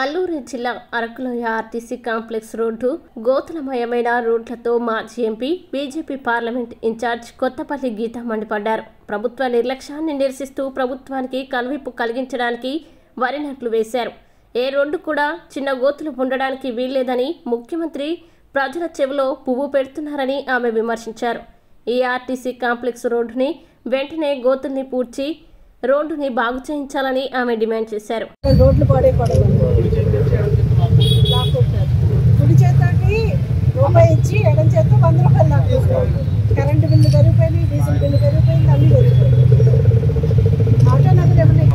అల్లూరి జిల్లా Arakuloya RTC complex road గోతులమయమైన రోడ్లతో మాజీ MP BJP parliament incharge Kothapalli Geetha మండిపడ్డారు ప్రభుత్వ నిర్లక్ష్యాన్ని నిరసిస్తూ ప్రభుత్వానికి కనువిప్పు కలిగించడానికి వరి నట్లు వేశారు ఏ రోడ్డు కూడా చిన్న గోతులు ఉండడానికి వీల్లేదని ముఖ్యమంత్రి ప్రజల చెవిలో పువ్వు పెడుతున్నారని ఆమె విమర్శించారు ఈ ఆర్టీసీ కాంప్లెక్స్ రోడ్డుని వెంటనే గోతుల్ని పూడ్చి రోడ్డుని బాగు చేయించాలని ఆమె డిమాండ్ చేశారు రోడ్లు పాడైపోవడం లాక్కుంటారు కుడి చేతకి రూపాయి ఇచ్చి ఎడం చేత వంద రూపాయలు లాక్కుంటారు కరెంటు బిల్లు పెరిగిపోయింది డీజిల్ బిల్లు పెరిగిపోయింది అన్ని పెరిగిపోయింది ఆటో నగలు ఏమన్నా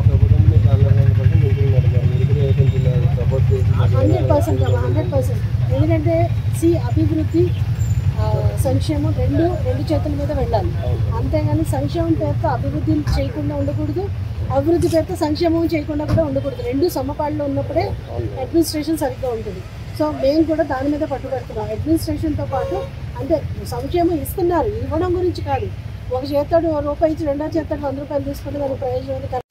హండ్రెడ్ పర్సెంట్ హండ్రెడ్ పర్సెంట్ ఎందుకంటే సి అభివృద్ధి ఆ, సంక్షేమం రెండు రెండు చేతుల మీద వెళ్ళాలి అంతేగాని సంక్షేమం పేరుతో అభివృద్ధి చేయకుండా ఉండకూడదు అభివృద్ధి పేరుతో సంక్షేమం చేయకుండా కూడా ఉండకూడదు రెండు సమపాడులో ఉన్నప్పుడే అడ్మినిస్ట్రేషన్ సరిగ్గా ఉంటుంది సో మేము కూడా దాని మీద పట్టుబడుతున్నాం అడ్మినిస్ట్రేషన్తో పాటు అంటే సంక్షేమం ఇస్తున్నారు ఇవ్వడం గురించి కాదు ఒక చేతాడు రూపాయి ఇచ్చి రెండో చేతాడు వంద రూపాయలు తీసుకుంటే దాని ప్రయోజనం